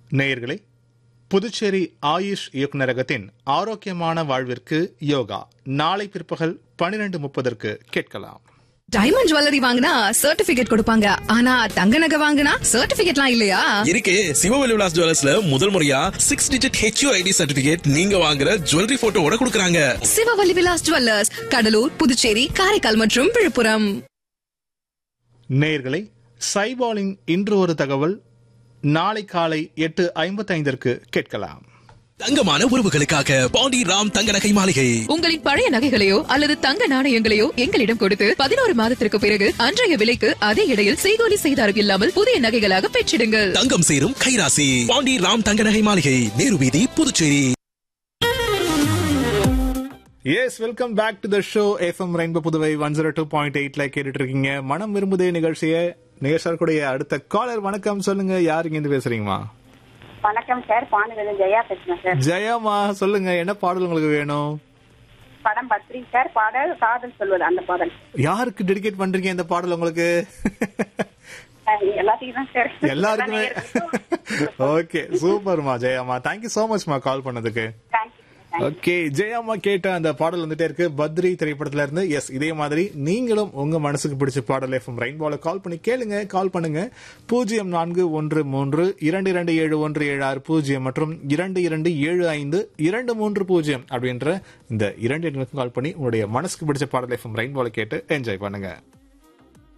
நேயர்களே புதுச்சேரி ஆயுஷ் இயக்குநரகத்தின் ஆரோக்கியமான வாழ்விற்கு யோகா நாளை பிற்பகல் பனிரெண்டு முப்பதற்கு கேட்கலாம் டைமண்ட் ஜுவல்லரி வாங்கினா சர்டிபிகேட் கொடுப்பாங்க ஆனா தங்க நகை வாங்கினா சர்டிபிகேட்லாம் இல்லையா இருக்கு சிவவெளி விலாஸ் ஜுவல்லர்ஸ்ல முதல் முறையா six digit HU ID certificate நீங்க வாங்குற ஜுவல்லரி போட்டோவோட கொடுக்கறாங்க சிவவல்லி விலாஸ் ஜுவல்லர்ஸ் கடலூர் புதுச்சேரி காரைக்கால் மற்றும் விழுப்புரம் நேயர்களே சைபாலின் இன்று ஒரு தகவல் நாளை காலை எட்டு ஐம்பத்தைந்திற்கு கேட்கலாம் தங்கமான உறவுகளுக்காக பாண்டி ராம் தங்க நகை மாளிகை உங்களின் பழைய நகைகளையோ அல்லது தங்க நாணயங்களையோ எங்களிடம் கொடுத்து பதினோரு மாதத்திற்கு பிறகு அன்றைய விலைக்கு அதே இடையில் செய்கூலி செய்தாரம் இல்லாமல் புதிய நகைகளாக பெற்றிடுங்கள் தங்கம் சேரும் கைராசி பாண்டி ராம் தங்க நகை மாளிகை நேரு வீதி Puducherry yes welcome back to the show FM rainbow Puduvai one zero two point எயிட்ல கேட்டுட்டு இருக்கீங்க மனம் விரும்புதே நிகழ்ச்சியை நிகழ்ச்சியாருடைய அடுத்த காலர் வணக்கம் சொல்லுங்க யார் இங்க இருந்து பேசுறீங்கம்மா வணக்கம் சார் பானுவேலு ஜெயா பேசுறேன் சார் ஜெயம்மா சொல்லுங்க என்ன பாடல் உங்களுக்கு வேணும் படம் பத்ரி சார் பாடல் காதல் சொல்வது அந்த பாடல் யாருக்கு டெடிகேட் பண்றீங்க இந்த பாடல் உங்களுக்கு அஹ் எல்லாத்தையும் தான் சார் எல்லாருக்குமே ஓகே சூப்பர்மா ஜெயம்மா தேங்க்யூ சோ மச்மா கால் பண்ணதுக்கு தேங்க்யூ ஓகே ஜெயம்மா கேட்ட அந்த பாடல் வந்துட்டே இருக்கு பத்ரி திரைப்படத்துல இருந்து எஸ் இதே மாதிரி நீங்களும் உங்க மனசுக்கு பிடிச்ச பாடல் எஃப்எம் ரெயின்போல கால் பண்ணி கேளுங்க கால் பண்ணுங்க பூஜ்ஜியம் நான்கு ஒன்று மூன்று இரண்டு இரண்டு ஏழு ஒன்று ஏழு ஆறு பூஜ்ஜியம் மற்றும் இரண்டு இரண்டு ஏழு ஐந்து இரண்டு மூன்று பூஜ்ஜியம் அப்படின்ற இந்த இரண்டு எண்களுக்கும் கால் பண்ணி உங்களுடைய மனசுக்கு பிடிச்ச பாடல் எஃப்எம் ரெயின்போல கேட்டு என்ஜாய் பண்ணுங்க